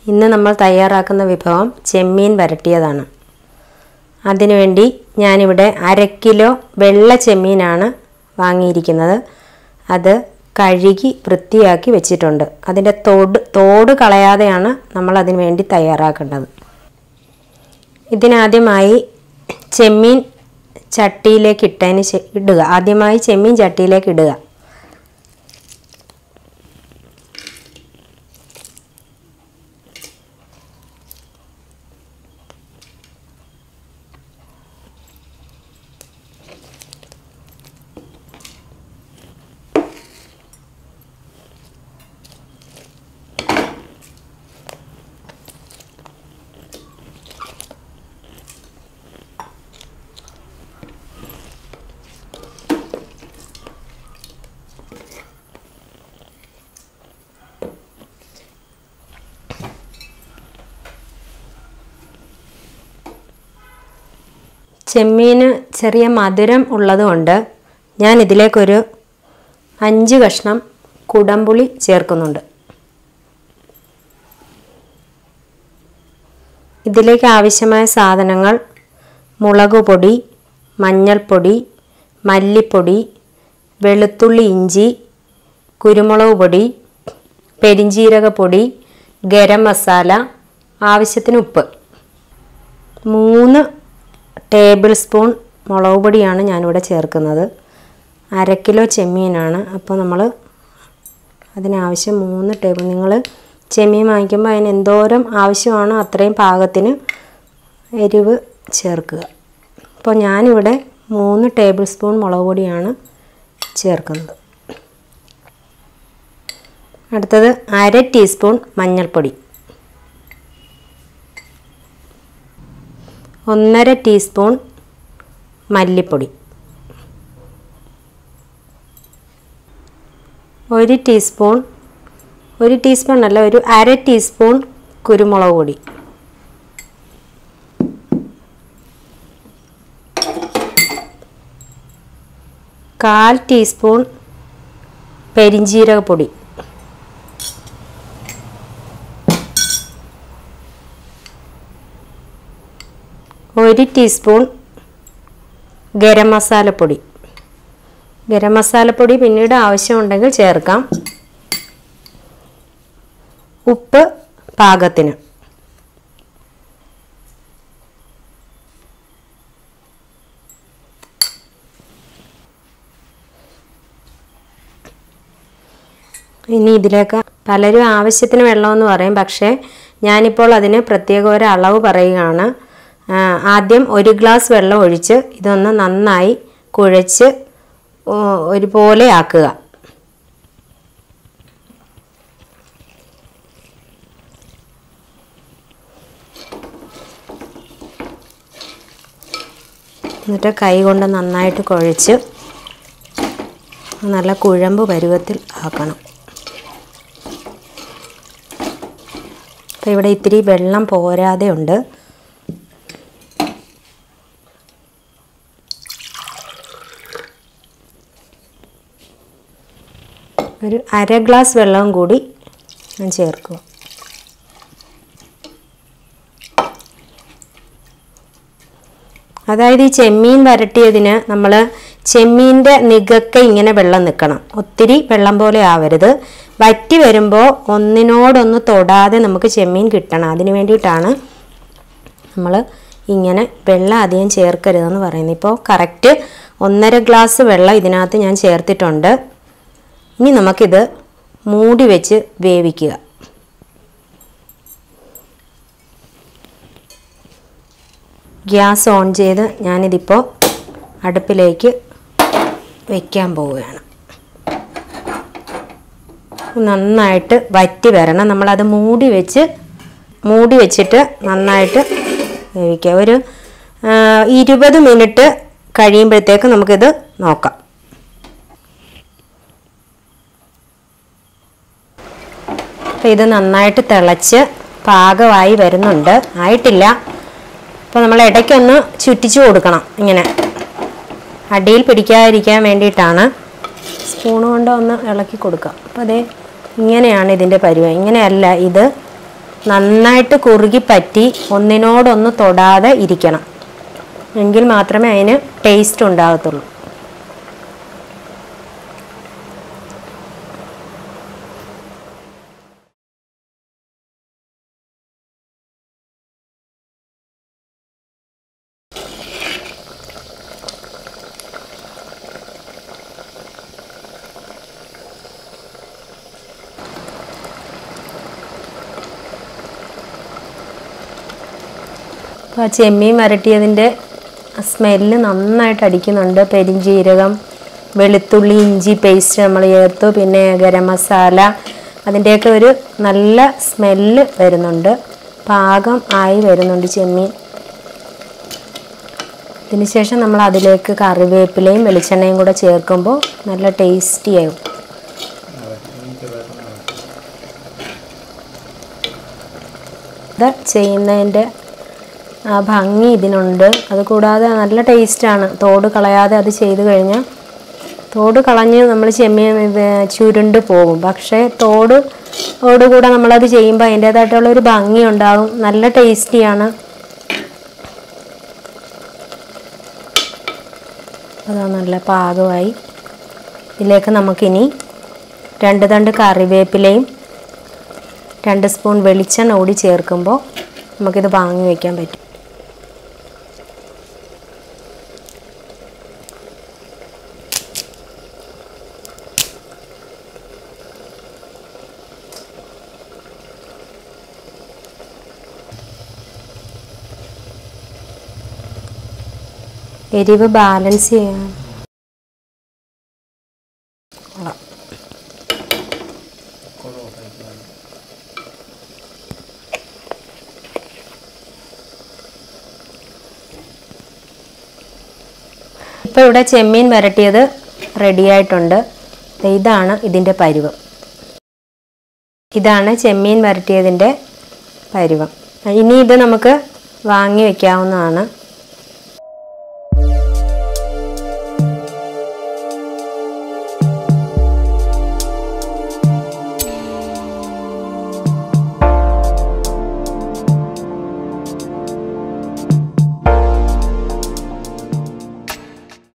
ഇന്ന് നമ്മൾ തയ്യാറാക്കുന്ന വിഭവം ചെമ്മീൻ വരട്ടിയതാണ് അതിനുവേണ്ടി ഞാനിവിടെ അര കിലോ വെള്ള ചെമ്മീനാണ് വാങ്ങിയിരിക്കുന്നത് അത് കഴുകി വൃത്തിയാക്കി വെച്ചിട്ടുണ്ട് അതിൻ്റെ തോട് തോട് കളയാതെയാണ് നമ്മൾ അതിന് വേണ്ടി തയ്യാറാക്കേണ്ടത് ഇതിനാദ്യമായി ചെമ്മീൻ ചട്ടിയിലേക്ക് ഇട്ടതിന് ശേ- ഇടുക ആദ്യമായി ചെമ്മീൻ ചട്ടിയിലേക്ക് ഇടുക ചെമ്മീന് ചെറിയ മധുരം ഉള്ളതുകൊണ്ട് ഞാൻ ഇതിലേക്കൊരു അഞ്ച് കഷ്ണം കുടംപുളി ചേർക്കുന്നുണ്ട് ഇതിലേക്ക് ആവശ്യമായ സാധനങ്ങൾ മുളക് പൊടി മഞ്ഞൾപ്പൊടി മല്ലിപ്പൊടി വെളുത്തുള്ളി ഇഞ്ചി കുരുമുളക് പൊടി പെരിഞ്ജീരകപ്പൊടി ഗരം മസാല ആവശ്യത്തിന് ഉപ്പ് മൂന്ന് ടേബിൾ സ്പൂൺ മുളക് പൊടിയാണ് ഞാനിവിടെ ചേർക്കുന്നത് അര കിലോ ചെമ്മീനാണ് അപ്പോൾ നമ്മൾ അതിനാവശ്യം മൂന്ന് ടേബിൾ നിങ്ങൾ ചെമ്മീൻ വാങ്ങിക്കുമ്പോൾ അതിന് എന്തോരം ആവശ്യമാണോ അത്രയും പാകത്തിന് എരിവ് ചേർക്കുക അപ്പോൾ ഞാനിവിടെ മൂന്ന് ടേബിൾ സ്പൂൺ മുളക് പൊടിയാണ് ചേർക്കുന്നത് അടുത്തത് അര ടീസ്പൂൺ മഞ്ഞൾപ്പൊടി ഒന്നര ടീസ്പൂൺ മല്ലിപ്പൊടി ഒരു ടീസ്പൂൺ ഒരു ടീസ്പൂൺ അല്ല ഒരു അര ടീസ്പൂൺ കുരുമുളക് പൊടി കാൽ ടീസ്പൂൺ പെരിഞ്ജീരകപ്പൊടി ഒരു ടീസ്പൂൺ ഗരം മസാലപ്പൊടി ഗരം മസാലപ്പൊടി പിന്നീട് ആവശ്യമുണ്ടെങ്കിൽ ചേർക്കാം ഉപ്പ് പാകത്തിന് ഇനി ഇതിലേക്ക് പലരും ആവശ്യത്തിന് വെള്ളമെന്ന് പറയും പക്ഷേ ഞാനിപ്പോൾ അതിന് പ്രത്യേക ഒരു അളവ് പറയുകയാണ് ആ, ആദ്യം ഒരു ഗ്ലാസ് വെള്ളം ഒഴിച്ച് ഇതൊന്ന് നന്നായി കുഴച്ച് ഓ, ഒരുപോലെ ആക്കുക എന്നിട്ട് കൈ കൊണ്ട് നന്നായിട്ട് കുഴച്ച് നല്ല കുഴമ്പ് പരുവത്തിൽ ആക്കണം അപ്പോൾ ഇവിടെ ഇത്തിരി വെള്ളം പോരാതെ ഉണ്ട് ഒരു അര ഗ്ലാസ് വെള്ളവും കൂടി ഞാൻ ചേർക്കുക അതായത് ഈ ചെമ്മീൻ വരട്ടിയതിന് നമ്മൾ ചെമ്മീൻ്റെ നികക്കെ ഇങ്ങനെ വെള്ളം നിൽക്കണം ഒത്തിരി വെള്ളം പോലെ ആവരുത് വറ്റി വരുമ്പോൾ ഒന്നിനോടൊന്ന് തൊടാതെ നമുക്ക് ചെമ്മീൻ കിട്ടണം അതിന് വേണ്ടിയിട്ടാണ് നമ്മൾ ഇങ്ങനെ വെള്ളം അധികം ചേർക്കരുതെന്ന് പറയുന്നത് ഇപ്പോൾ കറക്റ്റ് ഒന്നര ഗ്ലാസ് വെള്ളം ഇതിനകത്ത് ഞാൻ ചേർത്തിട്ടുണ്ട് ഇനി നമുക്കിത് മൂടി വെച്ച് വേവിക്കുക ഗ്യാസ് ഓൺ ചെയ്ത് ഞാനിതിപ്പോൾ അടുപ്പിലേക്ക് വയ്ക്കാൻ പോവുകയാണ് നന്നായിട്ട് വറ്റി വരണം നമ്മളത് മൂടി വെച്ച് മൂടി വെച്ചിട്ട് നന്നായിട്ട് വേവിക്കുക ഒരു ആ, ഇരുപത് മിനിറ്റ് കഴിയുമ്പോഴത്തേക്ക് നമുക്കിത് നോക്കാം അപ്പോൾ ഇത് നന്നായിട്ട് തിളച്ച് പാകമായി വരുന്നുണ്ട് ആയിട്ടില്ല അപ്പോൾ നമ്മൾ ഇടയ്ക്കൊന്ന് ചുറ്റിച്ചു കൊടുക്കണം ഇങ്ങനെ അടിയിൽ പിടിക്കാതിരിക്കാൻ വേണ്ടിയിട്ടാണ് സ്പൂൺ കൊണ്ട് ഒന്ന് ഇളക്കി കൊടുക്കുക അപ്പോൾ അതേ ഇങ്ങനെയാണ് ഇതിൻ്റെ പരുവം ഇങ്ങനെയല്ല ഇത് നന്നായിട്ട് കുറുകി പറ്റി ഒന്നിനോടൊന്ന് തൊടാതെ ഇരിക്കണം എങ്കിൽ മാത്രമേ അതിന് ടേസ്റ്റ് ഉണ്ടാകത്തുള്ളൂ അപ്പോൾ ആ ചെമ്മീൻ വരട്ടിയതിൻ്റെ സ്മെല്ല് നന്നായിട്ട് അടിക്കുന്നുണ്ട് പെരിഞ്ജീരകം വെളുത്തുള്ളി ഇഞ്ചി പേസ്റ്റ് നമ്മൾ ചേർത്തു പിന്നെ ഗരം മസാല അതിൻ്റെയൊക്കെ ഒരു നല്ല സ്മെല്ല് വരുന്നുണ്ട് പാകം ആയി വരുന്നുണ്ട് ചെമ്മീൻ ഇതിന് ശേഷം നമ്മൾ അതിലേക്ക് കറിവേപ്പിലയും വെളിച്ചെണ്ണയും കൂടെ ചേർക്കുമ്പോൾ നല്ല ടേസ്റ്റി ആവും ഇത് ചെയ്യുന്നതിൻ്റെ ആ ഭംഗി ഇതിനുണ്ട് അത് കൂടാതെ നല്ല ടേസ്റ്റാണ് തോട് കളയാതെ അത് ചെയ്ത് കഴിഞ്ഞാൽ തോട് കളഞ്ഞ് നമ്മൾ ചെമ്മീൻ ഇത് ചുരുണ്ട് പോകും പക്ഷേ തോട് ഓടുകൂടെ നമ്മളത് ചെയ്യുമ്പോൾ അതിൻ്റേതായിട്ടുള്ള ഒരു ഭംഗി ഉണ്ടാകും നല്ല ടേസ്റ്റിയാണ് അതാ നല്ല പാകമായി ഇതിലേക്ക് നമുക്കിനി രണ്ട് തണ്ട് കറിവേപ്പിലയും രണ്ട് സ്പൂൺ വെളിച്ചെണ്ണ കൂടി ചേർക്കുമ്പോൾ നമുക്കിത് വാങ്ങി വയ്ക്കാൻ പറ്റും എരിവ് ബാലൻസ് ചെയ്യാൻ ഇപ്പോൾ ഇവിടെ ചെമ്മീൻ വരട്ടിയത് റെഡിയായിട്ടുണ്ട് ഇതാണ് ഇതിൻ്റെ പരുവം ഇതാണ് ചെമ്മീൻ വരട്ടിയതിൻ്റെ പരുവം ഇനി ഇത് നമുക്ക് വാങ്ങി വെക്കാവുന്നതാണ്